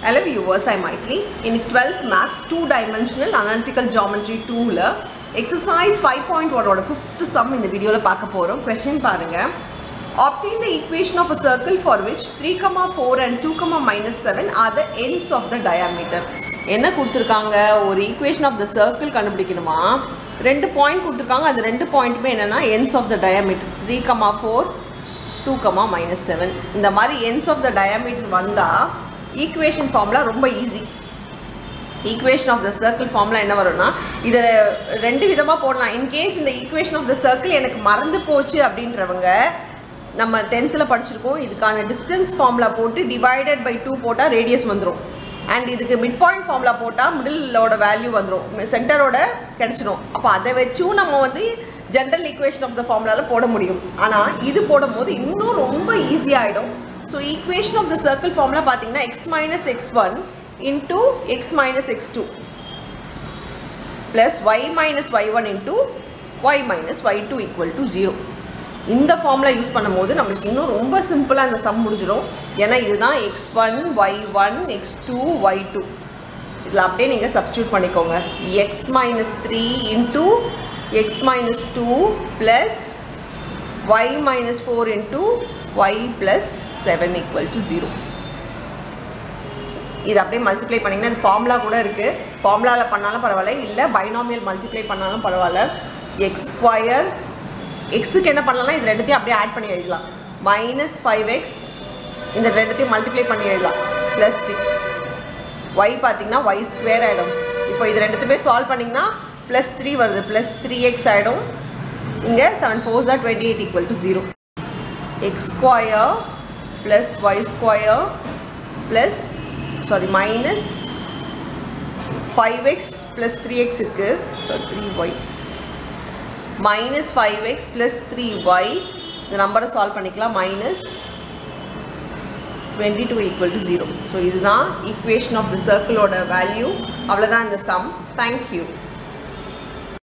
Hello viewers, I'm Maitli. In 12th Maths 2-dimensional analytical geometry 2ல exercise 5.1 ஓட 5th sum இந்த வீடியோல பார்க்க போறோம் question பாருங்க obtain the equation of a circle for which 3, 4 and 2, minus 7 are the ends of the diameter என்ன கொடுத்துருக்காங்க ஒரு equation of the circle கண்டுபிடிக்கணுமா ரெண்டு பாயிண்ட் கொடுத்துருக்காங்க அது ரெண்டு பாயிண்ட்டுமே என்னென்னா என்ஸ் of the diameter three comma four two comma minus seven இந்த மாதிரி என்ஸ் ஆஃப் த டயாமீட்டர் வந்தால் ஈக்குவேஷன் ஃபார்முலா ரொம்ப easy equation of the circle formula என்ன வரும்னா இதை ரெண்டு விதமாக போடலாம் இன்கேஸ் இந்த ஈக்குவேஷன் ஆஃப் த சர்க்கிள் எனக்கு மறந்து போச்சு அப்படின்றவங்க நம்ம டென்த்தில் படிச்சிருக்கோம் இதுக்கான டிஸ்டன்ஸ் ஃபார்முலா போட்டு டிவைடட் பை டூ போட்டால் ரேடியஸ் வந்துடும் அண்ட் இதுக்கு மிட் பாயிண்ட் ஃபார்முலா போட்டால் மிடிலோட வேல்யூ வந்துடும் சென்டரோட கிடச்சிடும் அப்போ அதை வச்சும் நம்ம வந்து ஜென்ரல் ஈக்குவேஷன் ஆஃப் த ஃபார்முலாவில் போட முடியும் ஆனால் இது போடும்போது இன்னும் ரொம்ப ஈஸியாகிடும் so equation of the circle formula பார்த்தீங்கன்னா x minus x one into x minus x two plus y minus y one into y minus y two equal to zero இந்த ஃபார்முலா யூஸ் பண்ணும்போது நம்மளுக்கு இன்னும் ரொம்ப சிம்பிளாக இந்த சம் முடிஞ்சிடும் ஏன்னா இதுதான் x one y one x two y two இதில் அப்படியே நீங்கள் சப்ஸ்டியூட் பண்ணிக்கோங்க x minus three into x minus two plus y minus four into y plus seven equal to zero இது அப்படியே மல்டிப்ளை பண்ணிங்கன்னா இது ஃபார்முலா கூட இருக்குது ஃபார்முலாவில் பண்ணாலும் பரவாயில்ல இல்லை பைனாமியல் மல்டிப்ளை பண்ணாலும் பரவாயில்ல எக்ஸ் ஸ்கொயர் எக்ஸுக்கு என்ன பண்ணலாம்னா இது ரெண்டுத்தையும் அப்படியே ஆட் பண்ணி எழுதலாம் மைனஸ் ஃபைவ் எக்ஸ் இந்த ரெண்டுத்தையும் மல்டிப்ளை பண்ணி எழுதலாம் ப்ளஸ் சிக்ஸ் ஒய் பார்த்தீங்கன்னா ஒய் ஸ்கொயர் ஆகிடும் இப்போ இது ரெண்டுத்துமே சால்வ் பண்ணிங்கன்னா ப்ளஸ் த்ரீ வருது ப்ளஸ் த்ரீ எக்ஸ் ஆகிடும் இங்கே seven four are twenty eight equal to zero x square plus y square plus sorry minus five x plus three x இருக்குது sorry three y minus five x plus three y இந்த நம்பரை solve பண்ணிக்கலாம் minus twenty two equal to zero so இதுதான் equation of the சர்க்கிளோட value அவ்வளோதான் இந்த some thank you